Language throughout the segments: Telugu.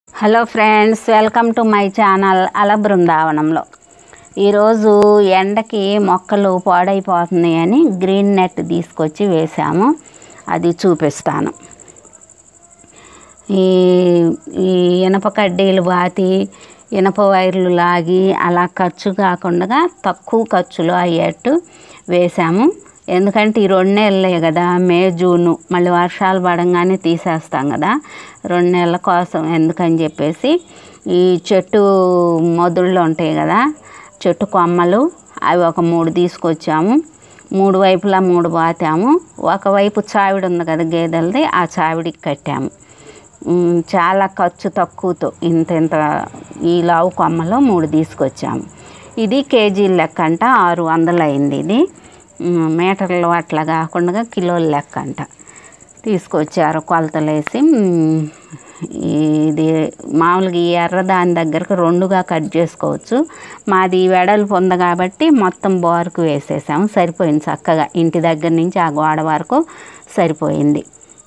hello friends welcome to my channel అల బృందావనంలో ఈరోజు ఎండకి మొక్కలు పాడైపోతున్నాయి అని గ్రీన్ నెట్ తీసుకొచ్చి వేసాము అది చూపిస్తాను ఈ ఈ ఇనప కడ్డీలు బాతి ఇనప వైర్లు లాగి అలా ఖర్చు కాకుండా తక్కువ ఖర్చులో అయ్యేట్టు వేసాము ఎందుకంటే ఈ రెండు నెలలే కదా మే జూను మళ్ళీ వర్షాలు పడంగానే తీసేస్తాం కదా రెండు నెలల కోసం ఎందుకని చెప్పేసి ఈ చెట్టు మొదళ్ళు ఉంటాయి కదా చెట్టు కొమ్మలు అవి ఒక మూడు తీసుకొచ్చాము మూడు వైపులా మూడు పాతాము ఒకవైపు చావిడి ఉంది కదా గేదెలది ఆ చావిడికి కట్టాము ఉమ్, చాలా ఖర్చు తక్కువతో ఇంత ఇంత ఈ లావు కొమ్మలో మూడు తీసుకొచ్చాము ఇది కేజీ లెక్క అంట ఆరు వందలు అయింది ఇది ఉమ్, మీటర్లు అట్లా కాకుండా కిలోల లెక్క అంట తీసుకొచ్చారు కొలతలు వేసి ఉమ్, ఇది మామూలుగా ఈ ఎర్ర దాని దగ్గరకు రెండుగా కట్ చేసుకోవచ్చు మాది ఈ వెడల్పు ఉంది కాబట్టి మొత్తం బోర్కు వేసేసాము సరిపోయింది చక్కగా ఇంటి దగ్గర నుంచి ఆ గోడ వరకు సరిపోయింది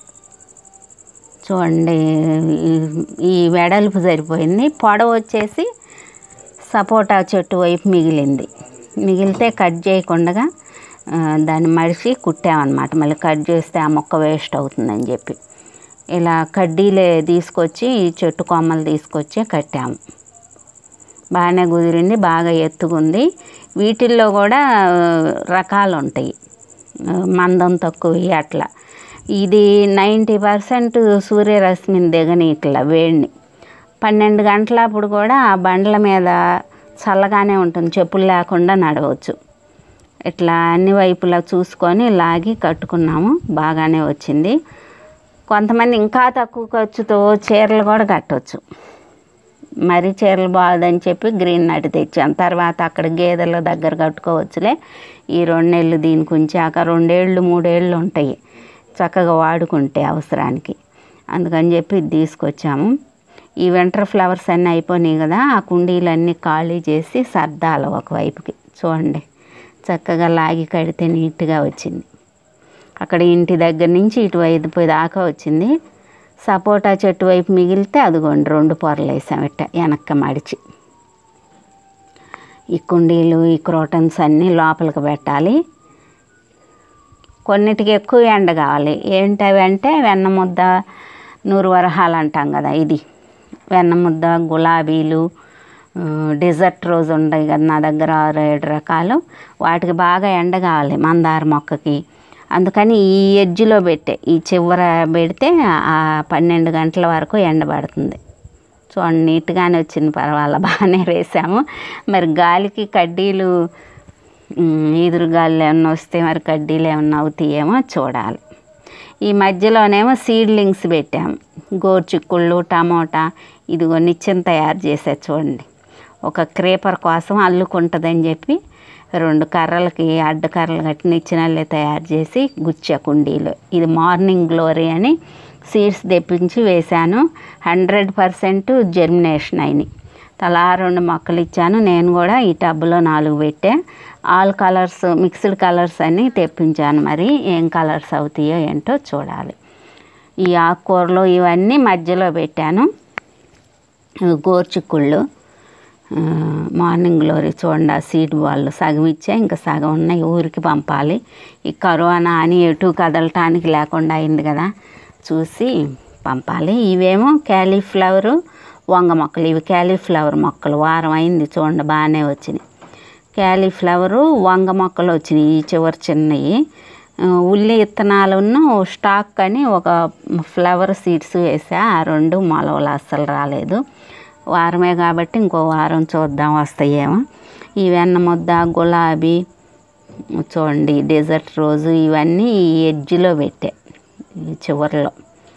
చూడండి ఈ- ఈ వెడల్పు సరిపోయింది పొడవు వచ్చేసి సపోటా చెట్టు వైపు మిగిలింది మిగిలితే కట్ చేయకుండా ఆ, దాన్ని మడిచి కుట్టామన్నమాట మళ్ళీ కట్ చేస్తే ఆ మొక్క వేస్ట్ అవుతుందని చెప్పి ఇలా కడ్డీలే తీసుకొచ్చి ఈ చెట్టు కొమ్మలు తీసుకొచ్చి కట్టాము బాగానే కుదిరింది బాగా ఎత్తుకుంది వీటిల్లో కూడా ఆ, రకాలు ఉంటాయి ఆ, మందం తక్కువ అట్లా ఇది నైంటీ పర్సెంట్ సూర్యరశ్మిని దిగని ఇట్లా వేడిని పన్నెండు గంటలప్పుడు కూడా ఆ బండ్ల మీద చల్లగానే ఉంటుంది చెప్పులు లేకుండా నడవచ్చు ఇట్లా అన్ని వైపులా చూసుకొని లాగి కట్టుకున్నాము బాగానే వచ్చింది కొంతమంది ఇంకా తక్కువ ఖర్చుతో చీరలు కూడా కట్టవచ్చు మరీ చీరలు బాగుందని చెప్పి గ్రీన్ నట్ తెచ్చాం తర్వాత అక్కడ గేదెల దగ్గర కట్టుకోవచ్చులే ఈ రెండు నెలలు దీనికి ఉంచాక రెండేళ్ళు మూడేళ్ళు ఉంటాయి చక్కగా వాడుకుంటే అవసరానికి అందుకని చెప్పి ఇది తీసుకొచ్చాము ఈ వింటర్ ఫ్లవర్స్ అన్నీ అయిపోయినాయి కదా ఆ కుండీలన్నీ ఖాళీ చేసి సర్దాలి ఒకవైపుకి చూడండి చక్కగా లాగి కడితే నీట్గా వచ్చింది అక్కడ ఇంటి దగ్గర నుంచి ఇటువైపు దాకా వచ్చింది సపోటా చెట్టు వైపు మిగిలితే అదిగోండి రెండు పొరలు వేసాం ఇట్ట వెనక్క మడిచి ఈ కుండీలు ఈ క్రోటన్స్ అన్నీ లోపలికి పెట్టాలి కొన్నిటికి ఎక్కువ ఎండ కావాలి ఏంటవి అంటే వెన్న ముద్ద నూరు వరహాలు అంటాం కదా ఇది వెన్న ముద్ద గులాబీలు ఆ, డెజర్ట్ రోజ్ ఉంటాయి కదా నా దగ్గర ఆరు ఏడు రకాలు వాటికి బాగా ఎండ కావాలి మందార మొక్కకి అందుకని ఈ ఎడ్జ్లో పెట్టే ఈ చివర పెడితే ఆ పన్నెండు గంటల వరకు ఎండ పడుతుంది చూడండి నీట్గానే వచ్చింది పర్వాలేదు బాగానే వేసాము మరి గాలికి కడ్డీలు ఉమ్, ఈదురు గాలి ఏమన్నా వస్తే మరి కడ్డీలు ఏమన్నా అవుతాయేమో చూడాలి ఈ మధ్యలోనేమో సీడ్లింగ్స్ పెట్టాము గోరుచిక్కుళ్ళు టమోటా ఇదిగో నిత్యం తయారు చేసే చూడండి ఒక క్రేపర్ కోసం అల్లుకుంటుందని చెప్పి రెండు కర్రలకి అడ్డ కర్రలు కట్టి నిచ్చినల్లే తయారు చేసి గుచ్చా కుండీలు ఇది మార్నింగ్ గ్లోరీ అని సీడ్స్ తెప్పించి వేశాను హండ్రెడ్ పర్సెంట్ జెర్మినేషన్ అయినాయి తలా రెండు మొక్కలు ఇచ్చాను నేను కూడా ఈ టబ్లో నాలుగు పెట్టా ఆల్ కలర్స్ మిక్స్డ్ కలర్స్ అని తెప్పించాను మరి ఏం కలర్స్ అవుతాయో ఏంటో చూడాలి ఈ ఆకుకూరలు ఇవన్నీ మధ్యలో పెట్టాను ఇవి గోర్చిక్కుళ్ళు ఆ, మార్నింగ్ గ్లోరీ చూడండి ఆ సీడ్ వాళ్ళు సగం ఇచ్చా ఇంకా సగం ఉన్నాయి ఊరికి పంపాలి ఈ కరోనా అని ఎటు కదలటానికి లేకుండా అయింది కదా చూసి పంపాలి ఇవేమో క్యాలీఫ్లవరు వంగ మొక్కలు ఇవి క్యాలీఫ్లవర్ మొక్కలు వారం అయింది చూడండి బాగానే వచ్చినాయి క్యాలీఫ్లవరు వంగ మొక్కలు వచ్చినాయి ఈ చివరి చిన్నవి ఆ, ఉల్లి విత్తనాలను స్టాక్ అని ఒక ఫ్లవర్ సీడ్స్ వేసా ఆ రెండు మొలవలు అస్సలు రాలేదు వారమే కాబట్టి ఇంకో వారం చూద్దాం వస్తాయేమో ఈ వెన్న ముద్ద గులాబీ చూడండి డెజర్ట్ రోజు ఇవన్నీ ఈ ఎడ్జ్లో పెట్టా ఈ చివరిలో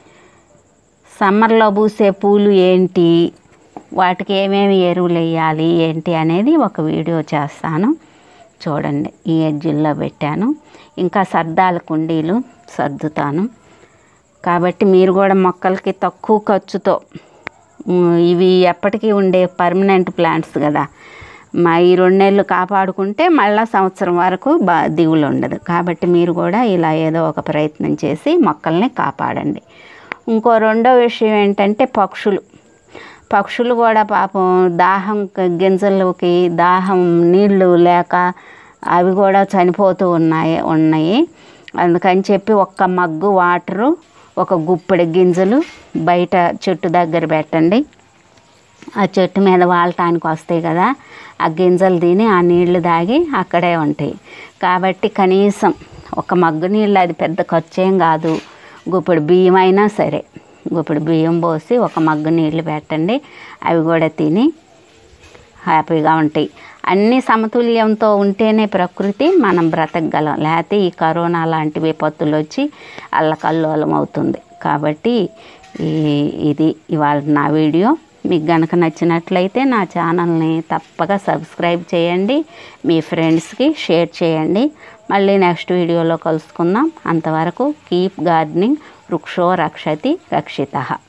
సమ్మర్లో పూసే పూలు ఏంటి వాటికి ఏమేమి ఎరువులు వేయాలి ఏంటి అనేది ఒక వీడియో చేస్తాను చూడండి ఈ ఎడ్జిల్లో పెట్టాను ఇంకా సర్దాల కుండీలు సర్దుతాను కాబట్టి మీరు కూడా మొక్కలకి తక్కువ ఖర్చుతో ఉమ్, ఇవి ఎప్పటికీ ఉండే పర్మనెంట్ ప్లాంట్స్ కదా మా ఈ రెండు నెలలు కాపాడుకుంటే మళ్ళా సంవత్సరం వరకు బా దిగులు ఉండదు కాబట్టి మీరు కూడా ఇలా ఏదో ఒక ప్రయత్నం చేసి మొక్కల్ని కాపాడండి ఇంకో రెండో విషయం ఏంటంటే పక్షులు పక్షులు కూడా పాపం దాహం క- గింజలకి దాహం నీళ్లు లేక అవి కూడా చనిపోతూ ఉన్నాయి ఉన్నాయి అందుకని చెప్పి ఒక్క మగ్గు వాటరు ఒక గుప్పెడు గింజలు బయట చెట్టు దగ్గర పెట్టండి ఆ చెట్టు మీద వాలటానికి వస్తాయి కదా ఆ గింజలు తిని ఆ నీళ్లు తాగి అక్కడే ఉంటాయి కాబట్టి కనీసం ఒక మగ్గు నీళ్ళు అది పెద్ద ఖర్చు ఏం కాదు గుప్పెడు బియ్యం అయినా సరే గుప్పెడు బియ్యం పోసి ఒక మగ్గు నీళ్ళు పెట్టండి అవి కూడా తిని హ్యాపీగా ఉంటాయి అన్ని సమతుల్యంతో ఉంటేనే ప్రకృతి మనం బ్రతకగలం లేకపోతే ఈ కరోనా లాంటి విపత్తులు వచ్చి అల్లకల్లోలం అవుతుంది కాబట్టి ఈ ఇది ఇవాళ నా వీడియో మీకు గనక నచ్చినట్లయితే నా ఛానల్ని తప్పక సబ్స్క్రైబ్ చేయండి మీ ఫ్రెండ్స్కి షేర్ చేయండి మళ్ళీ నెక్స్ట్ వీడియోలో కలుసుకుందాం అంతవరకు కీప్ గార్డెనింగ్ వృక్షో రక్షతి రక్షిత